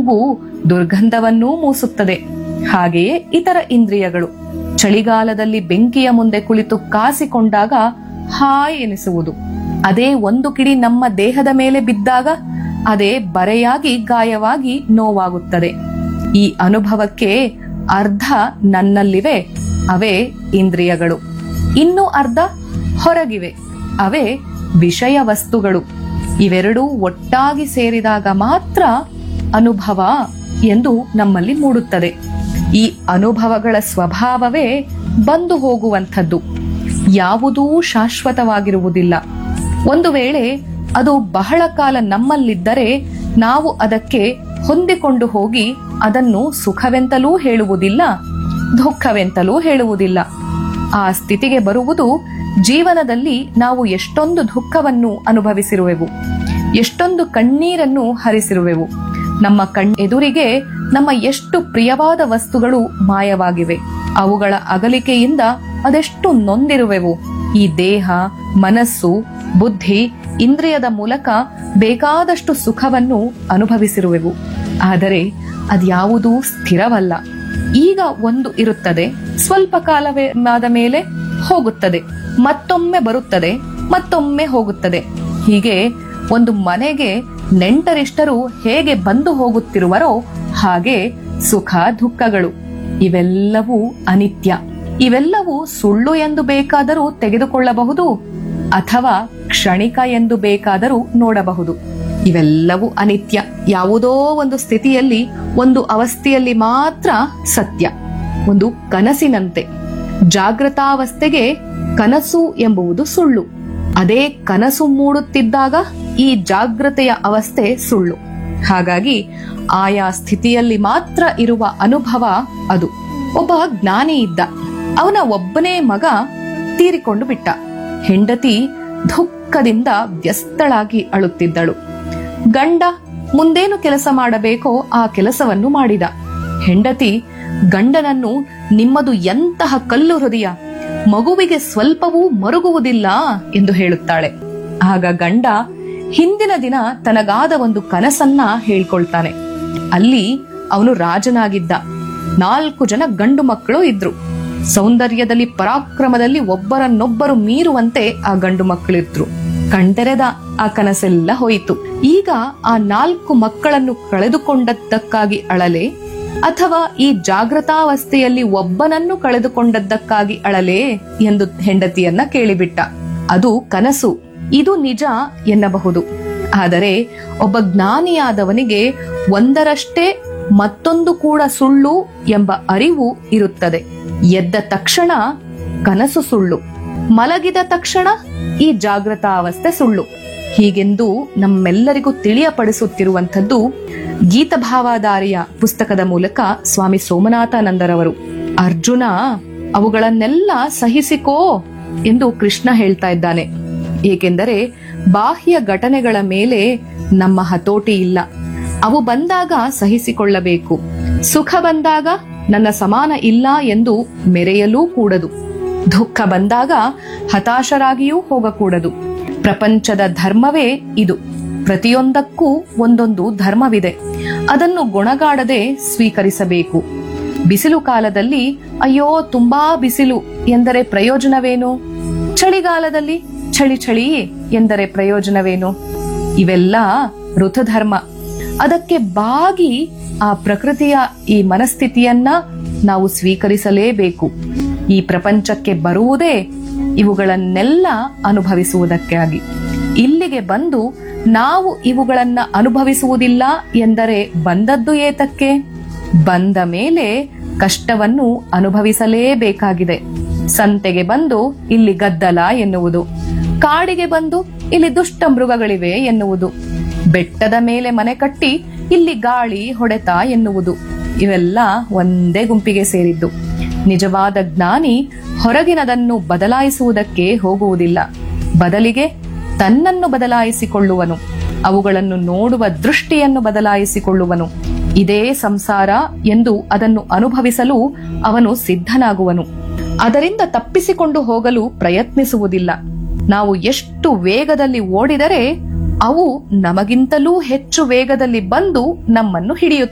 ಮೂಗು ದುರ್ಗಂಧವನ್ನೂ ಮೂಸುತ್ತದೆ ಹಾಗೆಯೇ ಇತರ ಇಂದ್ರಿಯಗಳು ಚಳಿಗಾಲದಲ್ಲಿ ಬೆಂಕಿಯ ಮುಂದೆ ಕುಳಿತು ಕಾಸಿಕೊಂಡಾಗ ಹಾಯ್ ಎನಿಸುವುದು ಅದೇ ಒಂದು ಕಿಡಿ ನಮ್ಮ ದೇಹದ ಮೇಲೆ ಬಿದ್ದಾಗ ಅದೇ ಬರೆಯಾಗಿ ಗಾಯವಾಗಿ ನೋವಾಗುತ್ತದೆ ಈ ಅನುಭವಕ್ಕೆ ಅರ್ಧ ನನ್ನಲ್ಲಿವೆ ಅವೇ ಇಂದ್ರಿಯಗಳು ಇನ್ನು ಅರ್ಧ ಹೊರಗಿವೆ ಅವೇ ವಿಷಯ ವಸ್ತುಗಳು ಇವೆರಡೂ ಒಟ್ಟಾಗಿ ಸೇರಿದಾಗ ಮಾತ್ರ ಅನುಭವ ಎಂದು ನಮ್ಮಲ್ಲಿ ಮೂಡುತ್ತದೆ ಈ ಅನುಭವಗಳ ಸ್ವಭಾವವೇ ಬಂದು ಹೋಗುವಂಥದ್ದು ಯಾವುದೂ ಶಾಶ್ವತವಾಗಿರುವುದಿಲ್ಲ ಒಂದು ವೇಳೆ ಅದು ಬಹಳ ಕಾಲ ನಮ್ಮಲ್ಲಿದ್ದರೆ ನಾವು ಅದಕ್ಕೆ ಹೊಂದಿಕೊಂಡು ಹೋಗಿ ಅದನ್ನು ಸುಖವೆಂತಲೂ ಹೇಳುವುದಿಲ್ಲ ದುಃಖವೆಂತಲೂ ಹೇಳುವುದಿಲ್ಲ ಆ ಸ್ಥಿತಿಗೆ ಬರುವುದು ಜೀವನದಲ್ಲಿ ನಾವು ಎಷ್ಟೊಂದು ದುಃಖವನ್ನು ಅನುಭವಿಸಿರುವೆವು ಎಷ್ಟೊಂದು ಕಣ್ಣೀರನ್ನು ಹರಿಸಿರುವೆವು ನಮ್ಮ ಕಣ್ ಎದುರಿಗೆ ನಮ್ಮ ಎಷ್ಟು ಪ್ರಿಯವಾದ ವಸ್ತುಗಳು ಮಾಯವಾಗಿವೆ ಅವುಗಳ ಅಗಲಿಕೆಯಿಂದ ಅದೆಷ್ಟು ನೊಂದಿರುವೆವು ಈ ದೇಹ ಮನಸ್ಸು ಬುದ್ಧಿ ಇಂದ್ರಿಯದ ಮೂಲಕ ಬೇಕಾದಷ್ಟು ಸುಖವನ್ನು ಅನುಭವಿಸಿರುವೆವು ಆದರೆ ಅದ್ಯಾವುದೂ ಸ್ಥಿರವಲ್ಲ ಈಗ ಒಂದು ಇರುತ್ತದೆ ಸ್ವಲ್ಪ ಕಾಲವೇ ಆದ ಮೇಲೆ ಹೋಗುತ್ತದೆ ಮತ್ತೊಮ್ಮೆ ಬರುತ್ತದೆ ಮತ್ತೊಮ್ಮೆ ಹೋಗುತ್ತದೆ ಹೀಗೆ ಒಂದು ಮನೆಗೆ ನೆಂಟರಿಷ್ಟರು ಹೇಗೆ ಬಂದು ಹೋಗುತ್ತಿರುವರೋ ಹಾಗೆ ಸುಖ ದುಃಖಗಳು ಇವೆಲ್ಲವೂ ಅನಿತ್ಯ ಇವೆಲ್ಲವೂ ಸುಳ್ಳು ಎಂದು ಬೇಕಾದರೂ ತೆಗೆದುಕೊಳ್ಳಬಹುದು ಅಥವಾ ಕ್ಷಣಿಕ ಎಂದು ಬೇಕಾದರೂ ನೋಡಬಹುದು ಇವೆಲ್ಲವೂ ಅನಿತ್ಯ ಯಾವುದೋ ಒಂದು ಸ್ಥಿತಿಯಲ್ಲಿ ಒಂದು ಅವಸ್ಥೆಯಲ್ಲಿ ಮಾತ್ರ ಸತ್ಯ ಒಂದು ಕನಸಿನಂತೆ ಜಾಗೃತಾವಸ್ಥೆಗೆ ಕನಸು ಎಂಬುವುದು ಸುಳ್ಳು ಅದೇ ಕನಸು ಮೂಡುತ್ತಿದ್ದಾಗ ಈ ಜಾಗೃತೆಯ ಅವಸ್ಥೆ ಸುಳ್ಳು ಹಾಗಾಗಿ ಆಯಾ ಸ್ಥಿತಿಯಲ್ಲಿ ಮಾತ್ರ ಇರುವ ಅನುಭವ ಅದು ಒಬ್ಬ ಜ್ಞಾನಿ ಇದ್ದ ಅವನ ಒಬ್ಬನೇ ಮಗ ತೀರಿಕೊಂಡು ಬಿಟ್ಟ ಹೆಂಡತಿ ದುಃಖದಿಂದ ವ್ಯಸ್ತಳಾಗಿ ಅಳುತ್ತಿದ್ದಳು ಗಂಡ ಮುಂದೇನು ಕೆಲಸ ಮಾಡಬೇಕೋ ಆ ಕೆಲಸವನ್ನು ಮಾಡಿದ ಹೆಂಡತಿ ಗಂಡನನ್ನು ನಿಮ್ಮದು ಎಂತಹ ಕಲ್ಲು ಹೃದಯ ಮಗುವಿಗೆ ಸ್ವಲ್ಪವೂ ಮರುಗುವುದಿಲ್ಲ ಎಂದು ಹೇಳುತ್ತಾಳೆ ಆಗ ಗಂಡ ಹಿಂದಿನ ದಿನ ತನಗಾದ ಒಂದು ಕನಸನ್ನ ಹೇಳ್ಕೊಳ್ತಾನೆ ಅಲ್ಲಿ ಅವನು ರಾಜನಾಗಿದ್ದ ನಾಲ್ಕು ಜನ ಗಂಡು ಮಕ್ಕಳು ಇದ್ರು ಸೌಂದರ್ಯದಲ್ಲಿ ಪರಾಕ್ರಮದಲ್ಲಿ ಒಬ್ಬರನ್ನೊಬ್ಬರು ಮೀರುವಂತೆ ಆ ಗಂಡು ಮಕ್ಕಳಿದ್ರು ಕಣ್ತೆರೆದ ಆ ಕನಸೆಲ್ಲ ಹೋಯಿತು ಈಗ ಆ ನಾಲ್ಕು ಮಕ್ಕಳನ್ನು ಕಳೆದುಕೊಂಡದ್ದಕ್ಕಾಗಿ ಅಳಲೆ ಅಥವಾ ಈ ಜಾಗೃತಾವಸ್ಥೆಯಲ್ಲಿ ಒಬ್ಬನನ್ನು ಕಳೆದುಕೊಂಡದ್ದಕ್ಕಾಗಿ ಅಳಲೆ ಎಂದು ಹೆಂಡತಿಯನ್ನ ಕೇಳಿಬಿಟ್ಟ ಅದು ಕನಸು ಇದು ನಿಜ ಎನ್ನಬಹುದು ಆದರೆ ಒಬ್ಬ ಜ್ಞಾನಿಯಾದವನಿಗೆ ಒಂದರಷ್ಟೇ ಮತ್ತೊಂದು ಕೂಡ ಸುಳ್ಳು ಎಂಬ ಅರಿವು ಇರುತ್ತದೆ ಎದ್ದ ತಕ್ಷಣ ಕನಸು ಸುಳ್ಳು ಮಲಗಿದ ತಕ್ಷಣ ಈ ಜಾಗೃತಾವಸ್ಥೆ ಸುಳ್ಳು ಹೀಗೆಂದು ನಮ್ಮೆಲ್ಲರಿಗೂ ತಿಳಿಯಪಡಿಸುತ್ತಿರುವಂಥದ್ದು ಗೀತಭಾವಾಧಾರಿಯ ಪುಸ್ತಕದ ಮೂಲಕ ಸ್ವಾಮಿ ಸೋಮನಾಥಾನಂದರವರು ಅರ್ಜುನ ಅವುಗಳನ್ನೆಲ್ಲ ಸಹಿಸಿಕೋ ಎಂದು ಕೃಷ್ಣ ಹೇಳ್ತಾ ಇದ್ದಾನೆ ಏಕೆಂದರೆ ಬಾಹ್ಯ ಘಟನೆಗಳ ಮೇಲೆ ನಮ್ಮ ಹತೋಟಿ ಇಲ್ಲ ಅವು ಬಂದಾಗ ಸಹಿಸಿಕೊಳ್ಳಬೇಕು ಸುಖ ಬಂದಾಗ ನನ್ನ ಸಮಾನ ಇಲ್ಲ ಎಂದು ಮೆರೆಯಲೂ ಕೂಡದು ದುಃಖ ಬಂದಾಗ ಹತಾಶರಾಗಿಯೂ ಹೋಗಕೂಡದು ಪ್ರಪಂಚದ ಧರ್ಮವೇ ಇದು ಪ್ರತಿಯೊಂದಕ್ಕೂ ಒಂದೊಂದು ಧರ್ಮವಿದೆ ಅದನ್ನು ಗೊಣಗಾಡದೆ ಸ್ವೀಕರಿಸಬೇಕು ಬಿಸಿಲು ಕಾಲದಲ್ಲಿ ಅಯ್ಯೋ ತುಂಬಾ ಬಿಸಿಲು ಎಂದರೆ ಪ್ರಯೋಜನವೇನು ಚಳಿಗಾಲದಲ್ಲಿ ಚಳಿ ಚಳಿ ಎಂದರೆ ಪ್ರಯೋಜನವೇನು ಇವೆಲ್ಲ ಋತುಧರ್ಮ ಅದಕ್ಕೆ ಬಾಗಿ ಆ ಪ್ರಕೃತಿಯ ಈ ಮನಸ್ಥಿತಿಯನ್ನ ನಾವು ಸ್ವೀಕರಿಸಲೇಬೇಕು ಈ ಪ್ರಪಂಚಕ್ಕೆ ಬರುವುದೇ ಇವುಗಳನ್ನೆಲ್ಲ ಅನುಭವಿಸುವುದಕ್ಕಾಗಿ ಇಲ್ಲಿಗೆ ಬಂದು ನಾವು ಇವುಗಳನ್ನ ಅನುಭವಿಸುವುದಿಲ್ಲ ಎಂದರೆ ಬಂದದ್ದು ಏತಕ್ಕೆ ಬಂದ ಮೇಲೆ ಕಷ್ಟವನ್ನು ಅನುಭವಿಸಲೇಬೇಕಾಗಿದೆ ಸಂತೆಗೆ ಬಂದು ಇಲ್ಲಿ ಗದ್ದಲ ಎನ್ನುವುದು ಕಾಡಿಗೆ ಬಂದು ಇಲ್ಲಿ ದುಷ್ಟ ಮೃಗಗಳಿವೆ ಎನ್ನುವುದು ಬೆಟ್ಟದ ಮೇಲೆ ಮನೆ ಕಟ್ಟಿ ಇಲ್ಲಿ ಗಾಳಿ ಹೊಡೆತ ಎನ್ನುವುದು ಇವೆಲ್ಲ ಒಂದೇ ಗುಂಪಿಗೆ ಸೇರಿದ್ದು ನಿಜವಾದ ಜ್ಞಾನಿ ಹೊರಗಿನದನ್ನು ಬದಲಾಯಿಸುವುದಕ್ಕೆ ಹೋಗುವುದಿಲ್ಲ ಬದಲಿಗೆ ತನ್ನನ್ನು ಬದಲಾಯಿಸಿಕೊಳ್ಳುವನು ಅವುಗಳನ್ನು ನೋಡುವ ದೃಷ್ಟಿಯನ್ನು ಬದಲಾಯಿಸಿಕೊಳ್ಳುವನು ಇದೇ ಸಂಸಾರ ಎಂದು ಅದನ್ನು ಅನುಭವಿಸಲು ಅವನು ಸಿದ್ಧನಾಗುವನು ಅದರಿಂದ ತಪ್ಪಿಸಿಕೊಂಡು ಹೋಗಲು ಪ್ರಯತ್ನಿಸುವುದಿಲ್ಲ ನಾವು ಎಷ್ಟು ವೇಗದಲ್ಲಿ ಓಡಿದರೆ ಅವು ನಮಗಿಂತಲೂ ಹೆಚ್ಚು ವೇಗದಲ್ಲಿ ಬಂದು ನಮ್ಮನ್ನು ಹಿಡಿಯುತ್ತವೆ